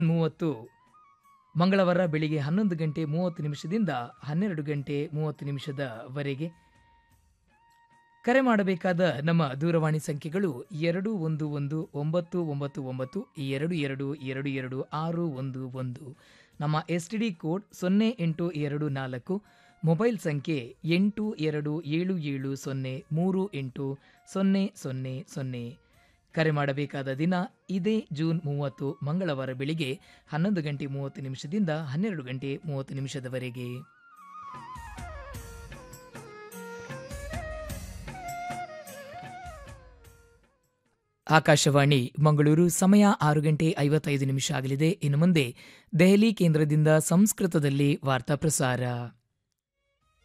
ಮೂವತ್ತು ಮಂಗಳವಾರ ಬೆಳಿಗ್ಗೆ ಹನ್ನೊಂದು ಗಂಟೆ ಮೂವತ್ತು ನಿಮಿಷದಿಂದ ಹನ್ನೆರಡು ಗಂಟೆ ಮೂವತ್ತು ನಿಮಿಷದವರೆಗೆ ಕರೆ ಮಾಡಬೇಕಾದ ನಮ್ಮ ದೂರವಾಣಿ ಸಂಖ್ಯೆಗಳು ಎರಡು ಒಂದು ಒಂದು ಒಂಬತ್ತು ಒಂಬತ್ತು ಒಂಬತ್ತು ಎರಡು ಎರಡು ಎರಡು ಎರಡು ಆರು ಒಂದು ಒಂದು ನಮ್ಮ ಎಸ್ ಟಿ ಡಿ ಕೋಡ್ ಸೊನ್ನೆ ಎಂಟು ಎರಡು ನಾಲ್ಕು ಮೊಬೈಲ್ ಸಂಖ್ಯೆ ಎಂಟು ಎರಡು ಏಳು ಏಳು ಸೊನ್ನೆ ಮೂರು ಎಂಟು ಸೊನ್ನೆ ಸೊನ್ನೆ ಸೊನ್ನೆ ಕರೆ ಮಾಡಬೇಕಾದ ದಿನ ಇದೇ ಜೂನ್ ಮೂವತ್ತು ಮಂಗಳವಾರ ಬೆಳಿಗ್ಗೆ ಹನ್ನೊಂದು ಗಂಟೆ ಮೂವತ್ತು ನಿಮಿಷದಿಂದ ಹನ್ನೆರಡು ಗಂಟೆ ಮೂವತ್ತು ನಿಮಿಷದವರೆಗೆ ಆಕಾಶವಾಣಿ ಮಂಗಳೂರು ಸಮಯ ಆರು ಗಂಟೆ ಐವತ್ತೈದು ನಿಮಿಷ ಆಗಲಿದೆ ಇನ್ನು ಮುಂದೆ ದೆಹಲಿ ಕೇಂದ್ರದಿಂದ ಸಂಸ್ಕೃತದಲ್ಲಿ ವಾರ್ತಾ ಪ್ರಸಾರ